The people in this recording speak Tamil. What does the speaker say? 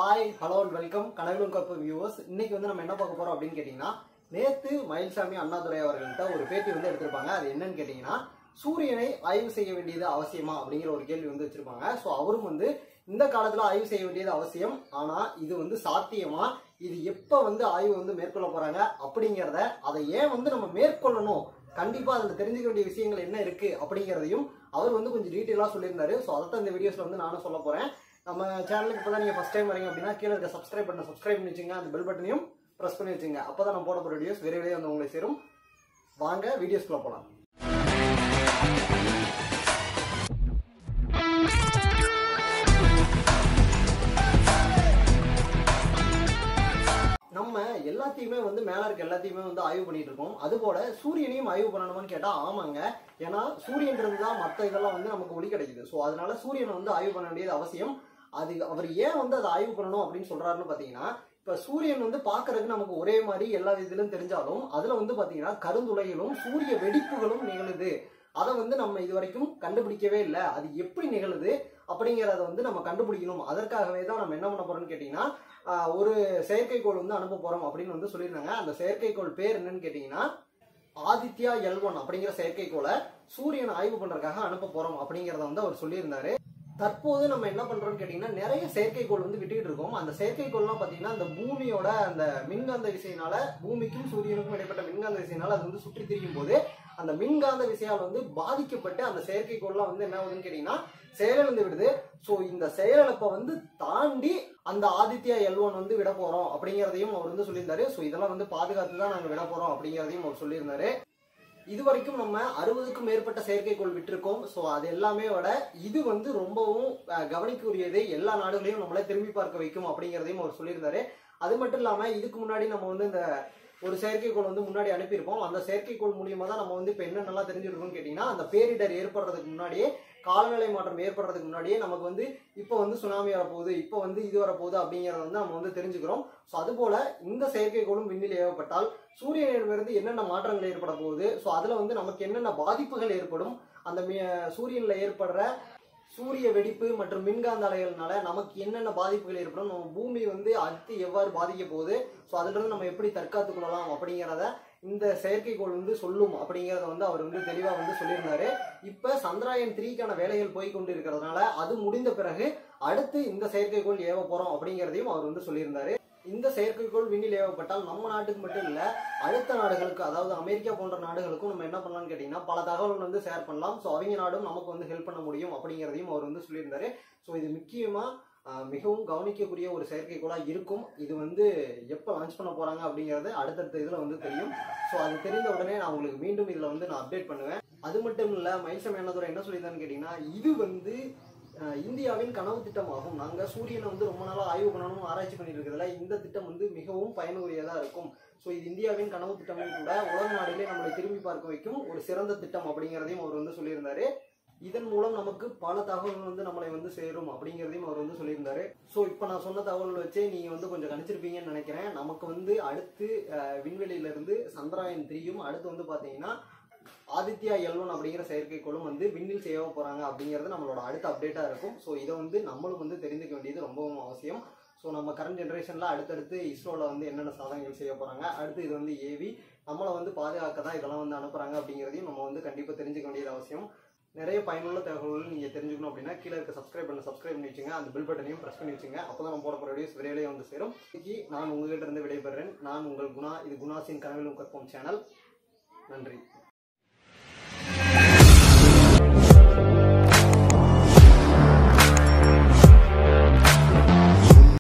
ஹாய் ஹலோ அண்ட் வெல்கம் கனவிலும் கப்பு வியூவர்ஸ் இன்னைக்கு வந்து நம்ம என்ன பார்க்க போறோம் அப்படின்னு கேட்டிங்கன்னா நேத்து மயில்சாமி அண்ணாதுரை அவர்கள்ட்ட ஒரு பேட்டி வந்து எடுத்திருப்பாங்க அது என்னன்னு கேட்டிங்கன்னா சூரியனை ஆய்வு செய்ய வேண்டியது அவசியமா அப்படிங்கிற ஒரு கேள்வி வந்து வச்சிருப்பாங்க ஸோ அவரும் வந்து இந்த காலத்துல ஆய்வு செய்ய வேண்டியது அவசியம் ஆனா இது வந்து சாத்தியமா இது எப்ப வந்து ஆய்வு வந்து மேற்கொள்ள போறாங்க அப்படிங்கிறத அதை ஏன் வந்து நம்ம மேற்கொள்ளணும் கண்டிப்பா அதுல தெரிஞ்சுக்க வேண்டிய விஷயங்கள் என்ன இருக்கு அப்படிங்கிறதையும் அவர் வந்து கொஞ்சம் டீட்டெயிலா சொல்லியிருந்தாரு ஸோ அதைத்தான் இந்த வீடியோஸ்ல வந்து நானும் சொல்ல போறேன் நம்ம சேனலுக்கு இப்போ தான் நீங்கள் ஃபஸ்ட் டைம் வரீங்க அப்படின்னா கீழே இருக்க சப்ஸ்கிரைப் பண்ண சப்ஸ்கிரைப் பண்ணி வச்சுங்க அந்த பெல் பட்டனையும் ப்ரெஸ் பண்ணி வச்சுங்க அப்போ தான் நம்ம போட போகிற வீடியோஸ் விரைவிலே வந்து உங்களை சேரும் வாங்க வீடியோஸ்குள்ளே போகலாம் நம்ம எல்லாத்தையுமே வந்து மேல இருக்க எல்லாத்தையுமே வந்து ஆய்வு பண்ணிட்டு இருக்கோம் அதுபோல சூரியனையும் ஆய்வு பண்ணணுமான்னு கேட்டா ஆமாங்க ஏன்னா சூரியன்றது தான் மற்ற இதெல்லாம் வந்து நமக்கு ஒளி கிடைக்குது ஸோ அதனால சூரியனை வந்து ஆய்வு பண்ண வேண்டியது அவசியம் அது அவர் ஏன் வந்து அதை ஆய்வு பண்ணணும் அப்படின்னு சொல்றாருன்னு பாத்தீங்கன்னா இப்ப சூரியன் வந்து பாக்குறதுக்கு நமக்கு ஒரே மாதிரி எல்லா இதுலயும் தெரிஞ்சாலும் அதுல வந்து பாத்தீங்கன்னா கருந்துளைகளும் சூரிய வெடிப்புகளும் நிகழுது அதை வந்து நம்ம இது வரைக்கும் கண்டுபிடிக்கவே இல்லை அது எப்படி நிகழுது அப்படிங்கிறத வந்து நம்ம கண்டுபிடிக்கணும் அதற்காகவே தான் நம்ம என்ன பண்ண போறோம்னு கேட்டீங்கன்னா ஆஹ், ஒரு செயற்கைக்கோள் வந்து அனுப்ப போறோம் அப்படின்னு வந்து சொல்லியிருந்தாங்க அந்த செயற்கைக்கோள் பேர் என்னன்னு கேட்டீங்கன்னா ஆதித்யா எல் ஒன் அப்படிங்கிற செயற்கைக்கோளை சூரியன் ஆய்வு பண்றதுக்காக அனுப்ப போறோம் அப்படிங்கறத வந்து அவர் சொல்லியிருந்தாரு தற்போது நம்ம என்ன பண்றோம்னு கேட்டீங்கன்னா நிறைய செயற்கைக்கோள் வந்து விட்டுக்கிட்டு இருக்கோம் அந்த செயற்கைக்கோள்லாம் பாத்தீங்கன்னா அந்த பூமியோட அந்த மின்காந்த விசையினால பூமிக்கும் சூரியனுக்கும் இடைப்பட்ட மின்காந்த விசையினால அது வந்து சுற்றி திரியும் போது அந்த மின்காந்த விசையால் வந்து பாதிக்கப்பட்டு அந்த செயற்கைக்கோள்லாம் வந்து என்ன ஆகுதுன்னு கேட்டீங்கன்னா செயலிழந்து விடுது ஸோ இந்த செயலிழப்பை வந்து தாண்டி அந்த ஆதித்யா எல் ஒன் வந்து விட போறோம் அப்படிங்கிறதையும் அவர் வந்து சொல்லியிருந்தாரு ஸோ இதெல்லாம் வந்து பாதுகாத்து தான் நாங்கள் விட போறோம் அப்படிங்கிறதையும் அவர் சொல்லியிருந்தாரு இது வரைக்கும் நம்ம அறுபதுக்கும் மேற்பட்ட செயற்கைக்கோள் விட்டிருக்கோம் ஸோ அது எல்லாமே விட இது வந்து ரொம்பவும் அஹ், கவனிக்கக்கூடியது எல்லா நாடுகளையும் நம்மளை திரும்பி பார்க்க வைக்கும் அப்படிங்கிறதையும் அவர் சொல்லியிருந்தாரு அது மட்டும் இல்லாம இதுக்கு முன்னாடி நம்ம வந்து இந்த ஒரு செயற்கைக்கோள் வந்து முன்னாடி அனுப்பியிருப்போம் அந்த செயற்கைக்கோள் மூலியமா தான் நம்ம வந்து இப்போ என்ன நல்லா தெரிஞ்சிருக்கோம்னு கேட்டீங்கன்னா அந்த பேரிடர் ஏற்படுறதுக்கு முன்னாடியே காலநிலை மாற்றம் ஏற்படுறதுக்கு முன்னாடியே நமக்கு வந்து இப்போ வந்து சுனாமி வரப்போகுது இப்போ வந்து இது வரப்போகுது அப்படிங்கிறத வந்து நம்ம வந்து தெரிஞ்சுக்கிறோம் ஸோ அதுபோல இந்த செயற்கைக்கோளும் விண்ணில் ஏவப்பட்டால் சூரியனிடமிருந்து என்னென்ன மாற்றங்கள் ஏற்பட போகுது ஸோ அதில் வந்து நமக்கு என்னென்ன பாதிப்புகள் ஏற்படும் அந்த மி- சூரியன்ல ஏற்படுற சூரிய வெடிப்பு மற்றும் மின்காந்த அலைகள்னால நமக்கு என்னென்ன பாதிப்புகள் ஏற்படும் நம்ம பூமி வந்து அடுத்து எவ்வாறு பாதிக்க போகுது ஸோ அதிலிருந்து நம்ம எப்படி தற்காத்துக் கொள்ளலாம் அப்படிங்கிறத இந்த செயற்கைக்கோள் வந்து சொல்லும் அப்படிங்கிறத வந்து அவர் வந்து தெளிவாக வந்து சொல்லியிருந்தாரு இப்போ சந்திராயன் த்ரீக்கான வேலைகள் போய் கொண்டு இருக்கிறதுனால அது முடிந்த பிறகு அடுத்து இந்த செயற்கைக்கோள் ஏவ போறோம் அப்படிங்கிறதையும் அவர் வந்து சொல்லியிருந்தாரு இந்த செயற்கைக்கோள் விண்ணில் ஏவப்பட்டால் நம்ம நாட்டுக்கு மட்டும் இல்ல அடுத்த நாடுகளுக்கு அதாவது அமெரிக்கா போன்ற நாடுகளுக்கும் நம்ம என்ன பண்ணலாம்னு கேட்டீங்கன்னா பல தகவல்கள் வந்து ஷேர் பண்ணலாம் ஸோ அவங்க நாடும் நமக்கு வந்து ஹெல்ப் பண்ண முடியும் அப்படிங்கிறதையும் அவர் வந்து சொல்லியிருந்தாரு ஸோ இது முக்கியமா ஆஹ், மிகவும் கவனிக்கக்கூடிய ஒரு செயற்கைக்கோளா இருக்கும் இது வந்து எப்போ லான்ச் பண்ண போறாங்க அப்படிங்கிறது அடுத்தடுத்த இதுல வந்து தெரியும் ஸோ அது தெரிந்த உடனே நான் உங்களுக்கு மீண்டும் இதுல வந்து நான் அப்டேட் பண்ணுவேன் அது மட்டும் இல்ல மயில்சம் என்னதுரை என்ன சொல்லியிருந்தான்னு கேட்டீங்கன்னா இது வந்து அஹ், இந்தியாவின் கனவு திட்டமாகும் நாங்க சூரியனை வந்து ரொம்ப நாளா ஆய்வு பண்ணணும் ஆராய்ச்சி பண்ணிட்டு இருக்கிறதுல இந்த திட்டம் வந்து மிகவும் பயனுரியதா இருக்கும் ஸோ இது இந்தியாவின் கனவு திட்டமும் கூட உலக நாடுகளே நம்மளை திரும்பி பார்க்க வைக்கும் ஒரு சிறந்த திட்டம் அப்படிங்கிறதையும் அவர் வந்து சொல்லியிருந்தாரு இதன் மூலம் நமக்கு பல தகவல்கள் வந்து நம்மளை வந்து சேரும் அப்படிங்கிறதையும் அவர் வந்து சொல்லியிருந்தாரு ஸோ இப்போ நான் சொன்ன தகவல் வச்சே நீங்க வந்து கொஞ்சம் கணிச்சிருப்பீங்கன்னு நினைக்கிறேன் நமக்கு வந்து அடுத்து அஹ், விண்வெளியில இருந்து சந்திராயன் த்ரீயும் அடுத்து வந்து பாத்தீங்கன்னா ஆதித்யா எல்வன் அப்படிங்கிற செயற்கைக்கோளும் வந்து விண்ணில் செய்ய போறாங்க அப்படிங்கிறது நம்மளோட அடுத்த அப்டேட்டா இருக்கும் ஸோ இதை வந்து நம்மளும் வந்து தெரிந்துக்க வேண்டியது ரொம்பவும் அவசியம் ஸோ நம்ம கரண்ட் ஜென்ரேஷன்ல அடுத்தடுத்து இஸ்ரோல வந்து என்னென்ன சாதனைகள் செய்ய போறாங்க அடுத்து இது வந்து ஏவி நம்மளை வந்து பாதுகாக்க தான் இதெல்லாம் வந்து அனுப்புறாங்க அப்படிங்கிறதையும் நம்ம வந்து கண்டிப்பா தெரிஞ்சுக்க வேண்டியது அவசியம் நிறைய பயனுள்ள தகவல்கள் நீங்க தெரிஞ்சுக்கணும் அப்படின்னா கீழே இருக்க சப்ஸ்கிரைப் பண்ண சப்ஸ்கிரைப் பண்ணி வச்சுங்க அந்த பில் பட்டனையும் பிரஸ் பண்ணி வச்சுங்க அப்பதான் நம்ம போட போற வீடியோஸ் விரைவிலே வந்து சேரும் இன்னைக்கு நான் உங்ககிட்ட இருந்து விடைபெறேன் நான் உங்கள் குணா இது குணாசின் கனவிலும் கற்போம் சேனல் நன்றி